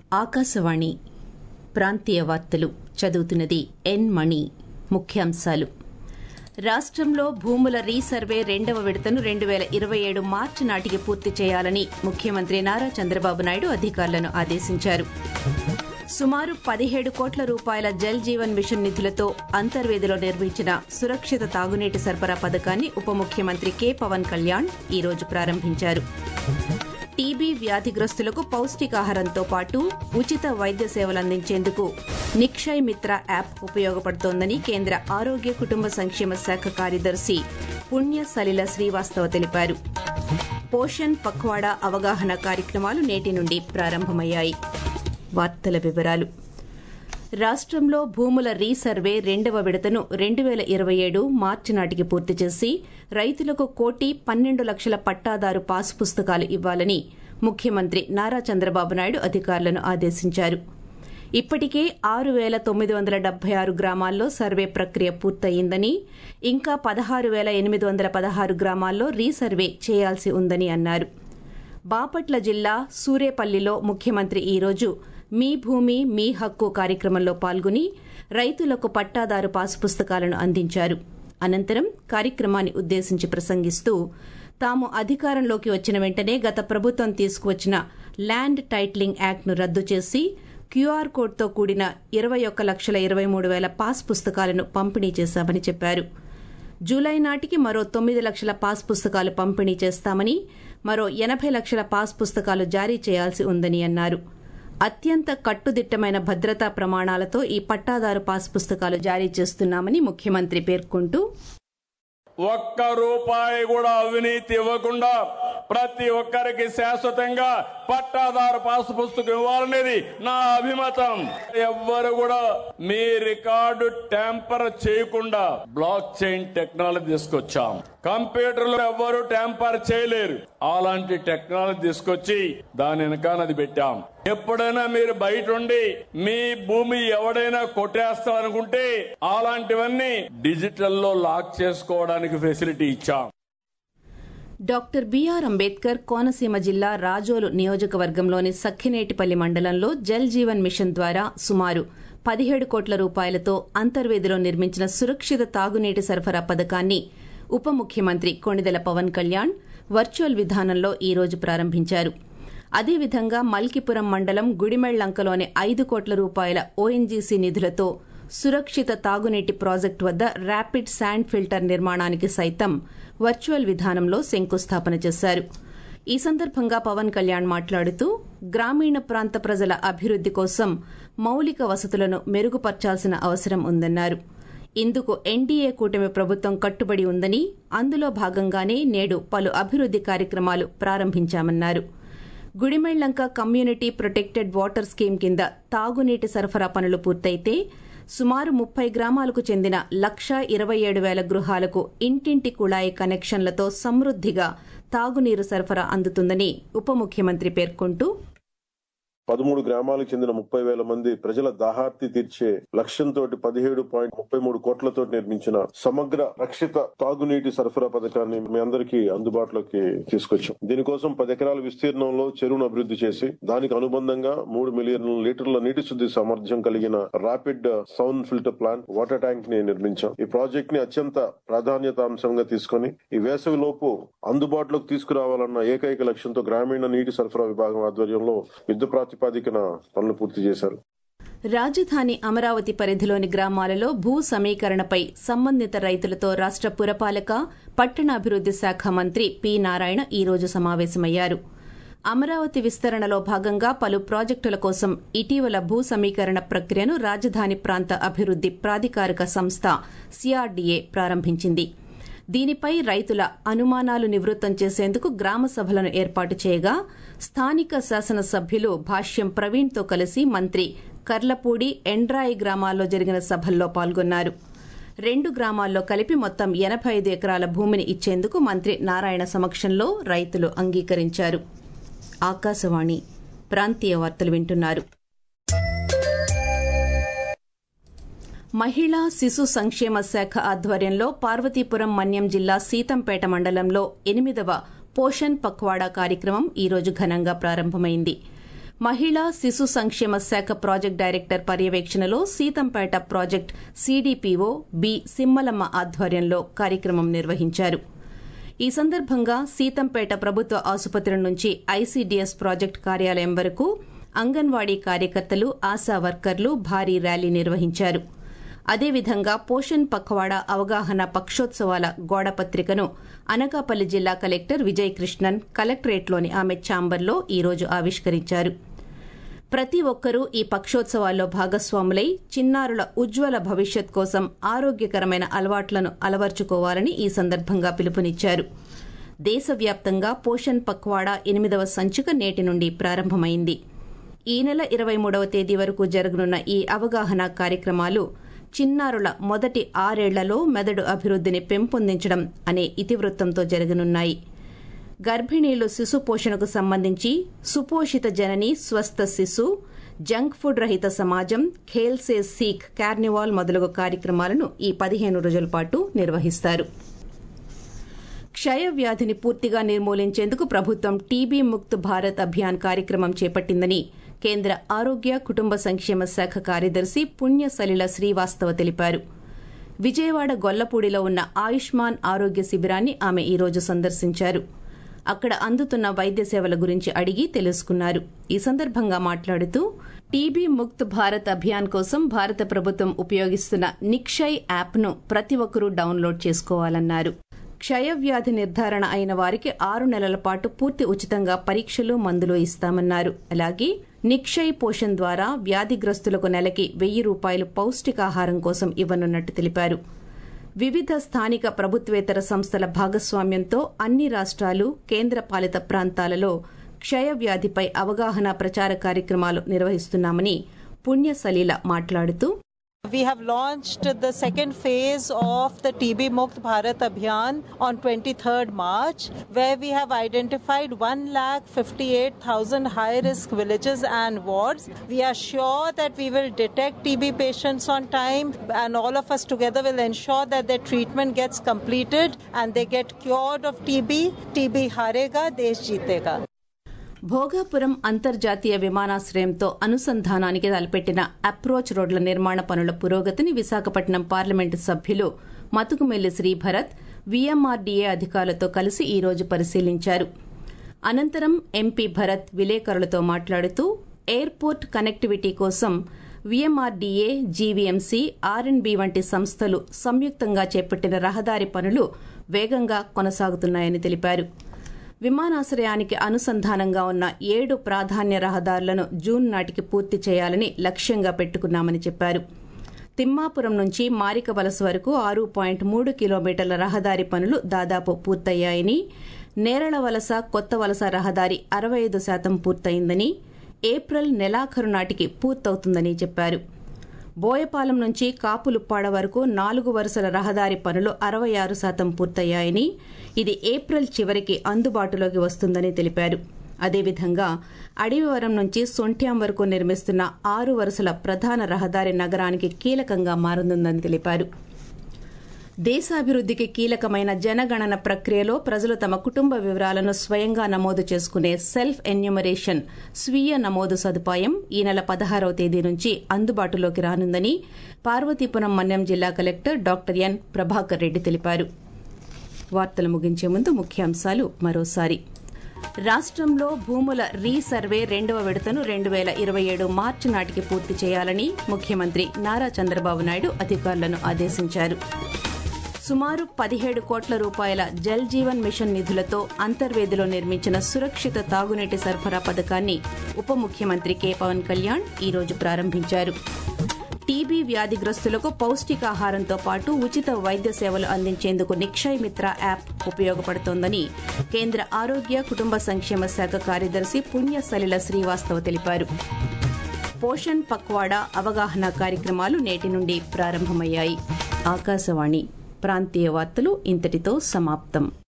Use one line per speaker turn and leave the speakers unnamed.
ఆకాశవాణి ప్రాంతీయ వార్తలు చదువుతున్నది ఎన్ మణి ముఖ్యాంశాలు రాష్టంలో భూముల రీసర్వే రెండవ విడతను రెండు వేల ఇరవై ఏడు మార్చి నాటికి పూర్తి చేయాలని ముఖ్యమంత్రి నారా చంద్రబాబు నాయుడు అధికారులను ఆదేశించారు సుమారు పదిహేడు కోట్ల రూపాయల జల్ జీవన్ మిషన్ నిధులతో అంతర్వేదిలో నిర్మించిన సురక్షిత తాగునీటి సరఫరా పథకాన్ని ఉప ముఖ్యమంత్రి కె పవన్ కళ్యాణ్ ఈ రోజు ప్రారంభించారు టీబీ వ్యాధిగ్రస్తులకు పౌష్టికాహారంతో పాటు ఉచిత వైద్య సేవలు అందించేందుకు నిక్షయ్ మిత్ర యాప్ ఉపయోగపడుతోందని కేంద్ర ఆరోగ్య కుటుంబ సంక్షేమ శాఖ కార్యదర్శి పుణ్య సలిల శ్రీవాస్తవ తెలిపారు పోషణ్ పక్వాడా అవగాహన కార్యక్రమాలు నేటి నుండి ప్రారంభమయ్యాయి వార్తల వివరాలు రాష్టంలో భూముల రీసర్వే రెండవ విడతను రెండు వేల ఇరవై ఏడు మార్చి నాటికి పూర్తి చేసి రైతులకు కోటి పన్నెండు లక్షల పట్టాదారు పాసు పుస్తకాలు ఇవ్వాలని ముఖ్యమంత్రి నారా చంద్రబాబు నాయుడు అధికారులను ఆదేశించారు ఇప్పటికే ఆరు వేల తొమ్మిది వందల డెబ్బై ఆరు గ్రామాల్లో సర్వే ప్రక్రియ పూర్తయిందని ఇంకా పదహారు వేల ఎనిమిది వందల పదహారు గ్రామాల్లో రీసర్వే చేయాల్సి ఉందని అన్నారు బాపట్ల జిల్లా సూరేపల్లిలో ముఖ్యమంత్రి ఈరోజు మీ భూమి మీ హక్కు కార్యక్రమంలో పాల్గొని రైతులకు పట్టాదారు పాసు పుస్తకాలను అందించారు అనంతరం కార్యక్రమాన్ని ఉద్దేశించి ప్రసంగిస్తూ తాము అధికారంలోకి వచ్చిన వెంటనే గత ప్రభుత్వం తీసుకువచ్చిన ల్యాండ్ టైటిలింగ్ యాక్ట్ను రద్దు చేసి క్యూఆర్ కోడ్తో కూడిన ఇరవై ఒక్క లక్షల ఇరవై మూడు వేల పాస్ పుస్తకాలను పంపిణీ చేశామని చెప్పారు జూలై నాటికి మరో తొమ్మిది లక్షల పాస్ పుస్తకాలు పంపిణీ చేస్తామని మరో ఎనబై లక్షల పాస్ పుస్తకాలు జారీ చేయాల్సి ఉందని అన్నారు అత్యంత కట్టుదిట్టమైన భద్రతా ప్రమాణాలతో ఈ పట్టాదారు పాస్ పుస్తకాలు జారీ చేస్తున్నామని ముఖ్యమంత్రి పేర్కొంటూ
ఒక్క రూపాయి కూడా అవినీతి ఇవ్వకుండా ప్రతి ఒక్కరికి శాశ్వతంగా పట్టాదారు పాసు పుస్తకం ఇవ్వాలనేది నా అభిమతం ఎవ్వరు కూడా మీ రికార్డు ట్యాంపర్ చేయకుండా బ్లాక్ చైన్ టెక్నాలజీ తీసుకొచ్చాం కంప్యూటర్లు ఎవ్వరు ట్యాంపర్ చేయలేరు అలాంటి టెక్నాలజీ తీసుకొచ్చి దాని వెనకానది పెట్టాం ఎప్పుడైనా మీరు బయట ఉండి మీ భూమి ఎవడైనా కొట్టేస్తామనుకుంటే అలాంటివన్నీ డిజిటల్ లో లాక్ చేసుకోవడానికి ఫెసిలిటీ ఇచ్చాం
డాక్టర్ బీఆర్ అంబేద్కర్ కోనసీమ జిల్లా రాజోలు నియోజకవర్గంలోని సఖినేటిపల్లి మండలంలో జల్ జీవన్ మిషన్ ద్వారా సుమారు పదిహేడు కోట్ల రూపాయలతో అంతర్వేదిలో నిర్మించిన సురక్షిత తాగునీటి సరఫరా పథకాన్ని ఉప ముఖ్యమంత్రి కొణిదెల పవన్ కళ్యాణ్ వర్చువల్ విధానంలో ఈ రోజు ప్రారంభించారు అదేవిధంగా మల్కిపురం మండలం గుడిమెళ్లంకలోని ఐదు కోట్ల రూపాయల ఓఎన్జీసీ నిధులతో సురక్షిత తాగునీటి ప్రాజెక్టు వద్ద ర్యాపిడ్ శాండ్ ఫిల్టర్ నిర్మాణానికి సైతం వర్చువల్ విధానంలో శంకుస్థాపన చేశారు ఈ సందర్భంగా పవన్ కళ్యాణ్ మాట్లాడుతూ గ్రామీణ ప్రాంత ప్రజల అభివృద్ది కోసం మౌలిక వసతులను మెరుగుపర్చాల్సిన అవసరం ఉందన్నారు ఇందుకు ఎన్డీఏ కూటమి ప్రభుత్వం కట్టుబడి ఉందని అందులో భాగంగానే నేడు పలు అభివృద్ది కార్యక్రమాలు ప్రారంభించామన్నారు Gudimellanka community protected water scheme కింద తాగునీటి సరఫరా పనులు పూర్తయితే సుమారు ముప్పై గ్రామాలకు చెందిన లక్షా ఇరవై ఏడు వేల గృహాలకు ఇంటింటి కుళాయి కనెక్షన్లతో సమృద్దిగా తాగునీరు సరఫరా అందుతుందని ఉప ముఖ్యమంత్రి పేర్కొంటూ
పదమూడు గ్రామాలకు చెందిన ముప్పై వేల మంది ప్రజల దాహార్తి తీర్చే లక్ష్యంతో పదిహేడు పాయింట్ ముప్పై మూడు కోట్లతో నిర్మించిన సమగ్ర రక్షిత తాగునీటి సరఫరా పథకాన్ని మీ అందరికీ అందుబాటులోకి తీసుకొచ్చాం దీనికోసం పది ఎకరాల విస్తీర్ణంలో చెరువును అభివృద్ధి చేసి దానికి అనుబంధంగా మూడు మిలియన్ లీటర్ల నీటి శుద్ధి సామర్థ్యం కలిగిన rapid sand filter plant water tank ని నిర్మించాం ఈ ప్రాజెక్ట్ ని అత్యంత ప్రాధాన్యత అంశంగా తీసుకుని ఈ వేసవి లోపు అందుబాటులోకి తీసుకురావాలన్న ఏకైక లక్ష్యంతో గ్రామీణ నీటి సరఫరా విభాగం ఆధ్వర్యంలో యుద్ధ ప్రాతిపాదికన పనులు పూర్తి చేశారు
రాజధాని అమరావతి పరిధిలోని గ్రామాలలో భూ సమీకరణపై సంబంధిత రైతులతో రాష్ట పురపాలక పట్టణాభివృద్ది శాఖ మంత్రి పి నారాయణ ఈ రోజు సమావేశమయ్యారు అమరావతి విస్తరణలో భాగంగా పలు ప్రాజెక్టుల కోసం ఇటీవల భూ సమీకరణ ప్రక్రియను రాజధాని ప్రాంత అభివృద్ది ప్రాధికారిక సంస్థ సిఆర్డీఏ ప్రారంభించింది దీనిపై రైతుల అనుమానాలు నివృత్తం చేసేందుకు గ్రామ సభలను ఏర్పాటు చేయగా స్థానిక శాసనసభ్యులు భాష్యం ప్రవీణ్తో కలిసి మంత్రి కర్లపూడి ఎండ్రాయి గ్రామాల్లో జరిగిన సభల్లో పాల్గొన్నారు రెండు గ్రామాల్లో కలిపి మొత్తం ఎనబై ఐదు ఎకరాల భూమిని ఇచ్చేందుకు మంత్రి నారాయణ సమక్షంలో రైతులు అంగీకరించారు ఆకాశవాణి ప్రాంతీయ వార్తలు వింటున్నారు మహిళా శిశు సంక్షేమ శాఖ ఆధ్వర్యంలో పార్వతీపురం మన్యం జిల్లా సీతంపేట మండలంలో ఎనిమిదవ పోషణ్ పక్వాడా కార్యక్రమం ఈ రోజు ఘనంగా ప్రారంభమైంది మహిళా శిశు సంక్షేమ శాఖ ప్రాజెక్ట్ డైరెక్టర్ పర్యవేక్షణలో Seethampeta project CDPO B Simmalamma ఆధ్వర్యంలో కార్యక్రమం నిర్వహించారు ఈ సందర్భంగా సీతంపేట ప్రభుత్వ ఆసుపత్రి నుంచి ఐసీడీఎస్ ప్రాజెక్టు కార్యాలయం వరకు అంగన్వాడీ కార్యకర్తలు ఆశా వర్కర్లు భారీ ర్యాలీ నిర్వహించారు అదేవిధంగా పోషణ్ పఖ్వాడా అవగాహన పక్షోత్సవాల గోడపత్రికను అనకాపల్లి జిల్లా కలెక్టర్ విజయ్ కృష్ణన్ కలెక్టరేట్లోని ఆమె ఛాంబర్లో ఈరోజు ఆవిష్కరించారు ప్రతి ఒక్కరూ ఈ పక్షోత్సవాల్లో భాగస్వాములై చిన్నారుల ఉజ్వల భవిష్యత్ కోసం ఆరోగ్యకరమైన అలవాట్లను అలవర్చుకోవాలని ఈ సందర్భంగా పిలుపునిచ్చారు దేశవ్యాప్తంగా పోషణ్ పక్వాడా ఎనిమిదవ సంచిక నేటి నుండి ప్రారంభమైంది ఈ నెల ఇరవై మూడవ తేదీ వరకు జరగనున్న ఈ అవగాహన కార్యక్రమాలు చిన్నారుల మొదటి ఆరేళ్లలో మెదడు అభివృద్ధిని పెంపొందించడం అనే ఇతివృత్తంతో జరగనున్నాయి గర్భిణీలు శిశు పోషణకు సంబంధించి సుపోషిత జనని స్వస్థ శిశు జంక్ ఫుడ్ రహిత సమాజం ఖేల్సే సీక్ కార్నివాల్ మొదలగు కార్యక్రమాలను ఈ పదిహేను రోజుల పాటు నిర్వహిస్తారు క్షయ వ్యాధిని పూర్తిగా నిర్మూలించేందుకు ప్రభుత్వం టీబీ ముక్త్ భారత్ అభియాన్ కార్యక్రమం చేపట్టిందని కేంద్ర ఆరోగ్య కుటుంబ సంక్షేమ శాఖ కార్యదర్శి పుణ్య సలిల శ్రీవాస్తవ తెలిపారు విజయవాడ గొల్లపూడిలో ఉన్న ఆయుష్మాన్ ఆరోగ్య శిబిరాన్ని ఆమె ఈరోజు సందర్శించారు అక్కడ అందుతున్న వైద్య సేవల గురించి అడిగి తెలుసుకున్నారు ఈ సందర్భంగా మాట్లాడుతూ టీబీ ముక్త్ భారత్ అభియాన్ కోసం భారత ప్రభుత్వం ఉపయోగిస్తున్న నిక్షయ్ యాప్ను ప్రతి ఒక్కరూ డౌన్లోడ్ చేసుకోవాలన్నారు క్షయ వ్యాధి నిర్ధారణ అయిన వారికి ఆరు నెలల పాటు పూర్తి ఉచితంగా పరీక్షలు మందులు ఇస్తామన్నారు అలాగే నిక్షయ్ పోషణ్ ద్వారా వ్యాధిగ్రస్తులకు నెలకి వెయ్యి రూపాయలు పౌష్టికాహారం కోసం ఇవ్వనున్నట్టు తెలిపారు వివిధ స్థానిక ప్రభుత్వేతర సంస్థల భాగస్వామ్యంతో అన్ని రాష్ట్రాలు కేంద్రపాలిత ప్రాంతాలలో క్షయ వ్యాధిపై అవగాహన ప్రచార కార్యక్రమాలు నిర్వహిస్తున్నామని పుణ్య సలీల మాట్లాడుతూ
We have launched the second phase of the TB Mukt Bharat Abhiyan on 23rd March, where we have identified 1,58,000 high risk villages and wards. We are sure that we will detect TB patients on time, and all of us together will ensure that their treatment gets completed and they get cured of TB. TB harega, desh jeetega.
Bhogapuram అంతర్జాతీయ విమానాశ్రయంతో అనుసంధానానికి తలపెట్టిన approach రోడ్ల నిర్మాణ పనుల పురోగతిని Visakhapatnam parliament సభ్యులు మతుకుమెల్లి Sribharat VMRDA అధికారులతో కలిసి ఈ రోజు పరిశీలించారు అనంతరం ఎంపీ భరత్ విలేకరులతో మాట్లాడుతూ ఎయిర్పోర్ట్ కనెక్టివిటీ కోసం వీఎంఆర్డీఏ జీవీఎంసీ ఆర్ఎండ్బీ వంటి సంస్థలు సంయుక్తంగా చేపట్టిన రహదారి పనులు వేగంగా కొనసాగుతున్నాయని తెలిపారు విమానాశ్రయానికి అనుసంధానంగా ఉన్న ఏడు ప్రాధాన్య రహదారులను జూన్ నాటికి పూర్తి చేయాలని లక్ష్యంగా పెట్టుకున్నామని చెప్పారు తిమ్మాపురం నుంచి మారిక వలస వరకు ఆరు పాయింట్ మూడు కిలోమీటర్ల రహదారి పనులు దాదాపు పూర్తయ్యాయని నేరళ వలస కొత్త వలస రహదారి అరవై ఐదు శాతం పూర్తయిందని ఏప్రిల్ నెలాఖరు నాటికి పూర్తవుతుందని చెప్పారు బోయపాలెం నుంచి కాపులుప్పాడ వరకు నాలుగు వరుసల రహదారి పనులు అరవై ఆరు శాతం పూర్తయ్యాయని ఇది ఏప్రిల్ చివరికి అందుబాటులోకి వస్తుందని తెలిపారు అదేవిధంగా అడవివరం నుంచి సొంట్యాం వరకు నిర్మిస్తున్న ఆరు వరుసల ప్రధాన రహదారి నగరానికి కీలకంగా మారనుందని తెలిపారు దేశాభివృద్ధికి కీలకమైన జనగణన ప్రక్రియలో ప్రజలు తమ కుటుంబ వివరాలను స్వయంగా నమోదు చేసుకునే సెల్ఫ్ ఎన్యూమరేషన్ స్వీయ నమోదు సదుపాయం ఈ నెల పదహారవ తేదీ నుంచి అందుబాటులోకి రానుందని పార్వతీపురం మన్యం జిల్లా collector doctor N Prabhakar Reddy తెలిపారు వార్తలు ముగించే ముందు ముఖ్యాంశాలు మరోసారి రాష్ట్రంలో భూముల రీసర్వే రెండవ విడతను రెండు వేల ఇరవై ఏడు మార్చి నాటికి పూర్తి చేయాలని ముఖ్యమంత్రి నారా చంద్రబాబు నాయుడు అధికారులను ఆదేశించారు సుమారు పదిహేడు కోట్ల రూపాయల జల్ జీవన్ మిషన్ నిధులతో అంతర్వేదిలో నిర్మించిన సురక్షిత తాగునీటి సరఫరా పథకాన్ని ఉప ముఖ్యమంత్రి కె పవన్ కళ్యాణ్ ఈరోజు ప్రారంభించారు టీబీ వ్యాధిగ్రస్తులకు పౌష్టికాహారంతో పాటు ఉచిత వైద్య సేవలు అందించేందుకు నిక్షయ్ మిత్ర యాప్ ఉపయోగపడుతోందని కేంద్ర ఆరోగ్య కుటుంబ సంక్షేమ శాఖ కార్యదర్శి పుణ్య సలిల శ్రీవాస్తవ తెలిపారు పోషణ్ పక్వాడా అవగాహన కార్యక్రమాలు నేటి నుండి ప్రారంభమయ్యాయి ఆకాశవాణి ప్రాంతీయ వార్తలు ఇంతటితో సమాప్తం